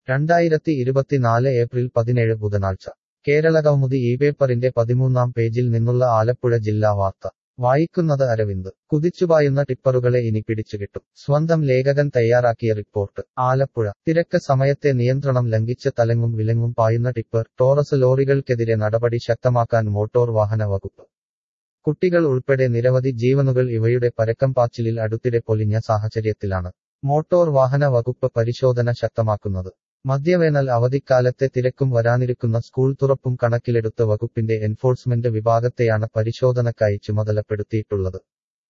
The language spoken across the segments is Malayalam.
രണ്ടായിരത്തി ഇരുപത്തിനാല് ഏപ്രിൽ പതിനേഴ് ബുധനാഴ്ച കേരളകൗമുദി ഈ പേപ്പറിന്റെ പതിമൂന്നാം പേജിൽ നിന്നുള്ള ആലപ്പുഴ ജില്ലാ വാർത്ത വായിക്കുന്നത് അരവിന്ദ് കുതിച്ചുപായുന്ന ടിപ്പറുകളെ ഇനി പിടിച്ചുകിട്ടും സ്വന്തം ലേഖകൻ തയ്യാറാക്കിയ റിപ്പോർട്ട് ആലപ്പുഴ തിരക്ക് സമയത്തെ നിയന്ത്രണം ലംഘിച്ച് തലങ്ങും വിലങ്ങും പായുന്ന ടിപ്പർ ടോറസ് ലോറികൾക്കെതിരെ നടപടി ശക്തമാക്കാൻ മോട്ടോർ വാഹന വകുപ്പ് കുട്ടികൾ ഉൾപ്പെടെ നിരവധി ജീവനുകൾ ഇവയുടെ പരക്കം പാച്ചിലിൽ അടുത്തിടെ പൊലിഞ്ഞ സാഹചര്യത്തിലാണ് മോട്ടോർ വാഹന വകുപ്പ് പരിശോധന ശക്തമാക്കുന്നത് മദ്യവേനൽ അവധിക്കാലത്തെ തിരക്കും വരാനിരിക്കുന്ന സ്കൂൾ തുറപ്പും കണക്കിലെടുത്ത് വകുപ്പിന്റെ എൻഫോഴ്സ്മെന്റ് വിഭാഗത്തെയാണ് പരിശോധനക്കായി ചുമതലപ്പെടുത്തിയിട്ടുള്ളത്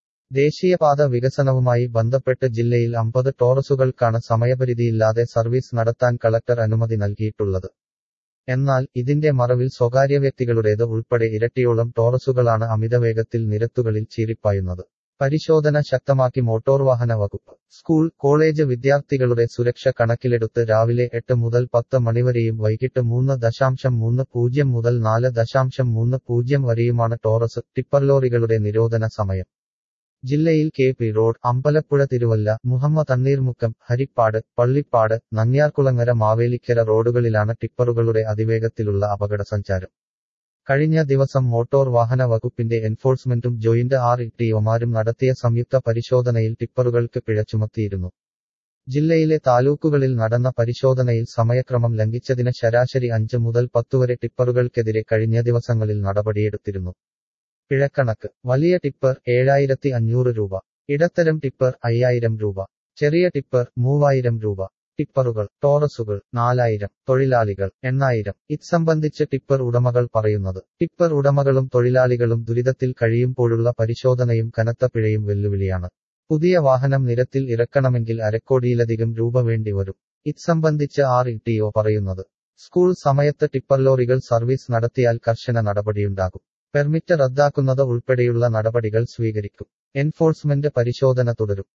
ദേശീയപാത വികസനവുമായി ബന്ധപ്പെട്ട് ജില്ലയിൽ അമ്പത് ടോറസുകൾക്കാണ് സമയപരിധിയില്ലാതെ സർവീസ് നടത്താൻ കളക്ടർ അനുമതി നൽകിയിട്ടുള്ളത് എന്നാൽ ഇതിന്റെ മറവിൽ സ്വകാര്യ വ്യക്തികളുടേത് ഉൾപ്പെടെ ഇരട്ടിയോളം ടോറസുകളാണ് അമിതവേഗത്തിൽ നിരത്തുകളിൽ ചീറിപ്പായുന്നത് പരിശോധന ശക്തമാക്കി മോട്ടോർ വാഹന വകുപ്പ് സ്കൂൾ കോളേജ് വിദ്യാർത്ഥികളുടെ സുരക്ഷ കണക്കിലെടുത്ത് രാവിലെ എട്ട് മുതൽ പത്ത് മണിവരെയും വൈകിട്ട് മൂന്ന് ദശാംശം മൂന്ന് പൂജ്യം മുതൽ നാല് ദശാംശം മൂന്ന് പൂജ്യം വരെയുമാണ് ടോറസ് ടിപ്പർ ലോറികളുടെ നിരോധന സമയം ജില്ലയിൽ K P road Ambalappuzha Thiruvalla Muhammad Thanneermukkam Haripad Pallippad Nangiarkulangara Mavelikkara റോഡുകളിലാണ് ടിപ്പറുകളുടെ അതിവേഗത്തിലുള്ള അപകടസഞ്ചാരം കഴിഞ്ഞ ദിവസം മോട്ടോർ വാഹന വകുപ്പിന്റെ എൻഫോഴ്സ്മെന്റും ജോയിന്റ് ആർ ടിഒമാരും നടത്തിയ സംയുക്ത പരിശോധനയിൽ ടിപ്പറുകൾക്ക് പിഴ ചുമത്തിയിരുന്നു ജില്ലയിലെ താലൂക്കുകളിൽ നടന്ന പരിശോധനയിൽ സമയക്രമം ലംഘിച്ചതിന് ശരാശരി അഞ്ച് മുതൽ പത്തുവരെ ടിപ്പറുകൾക്കെതിരെ കഴിഞ്ഞ ദിവസങ്ങളിൽ നടപടിയെടുത്തിരുന്നു പിഴക്കണക്ക് വലിയ ടിപ്പർ ഏഴായിരത്തി അഞ്ഞൂറ് രൂപ ഇടത്തരം ടിപ്പർ അയ്യായിരം രൂപ ചെറിയ ടിപ്പർ മൂവായിരം രൂപ ടിപ്പറുകൾ ടോറസുകൾ നാലായിരം തൊഴിലാളികൾ എണ്ണായിരം ഇത് സംബന്ധിച്ച് ടിപ്പർ ഉടമകൾ പറയുന്നത് ടിപ്പർ ഉടമകളും തൊഴിലാളികളും ദുരിതത്തിൽ കഴിയുമ്പോഴുള്ള പരിശോധനയും കനത്ത പിഴയും വെല്ലുവിളിയാണ് പുതിയ വാഹനം നിരത്തിൽ ഇറക്കണമെങ്കിൽ അരക്കോടിയിലധികം രൂപ വേണ്ടി വരും ഇത് സംബന്ധിച്ച് ആർ ഇ പറയുന്നത് സ്കൂൾ സമയത്ത് ടിപ്പർ ലോറികൾ സർവീസ് നടത്തിയാൽ കർശന നടപടിയുണ്ടാകും പെർമിറ്റ് റദ്ദാക്കുന്നത് ഉൾപ്പെടെയുള്ള നടപടികൾ സ്വീകരിക്കും എൻഫോഴ്സ്മെന്റ് പരിശോധന തുടരും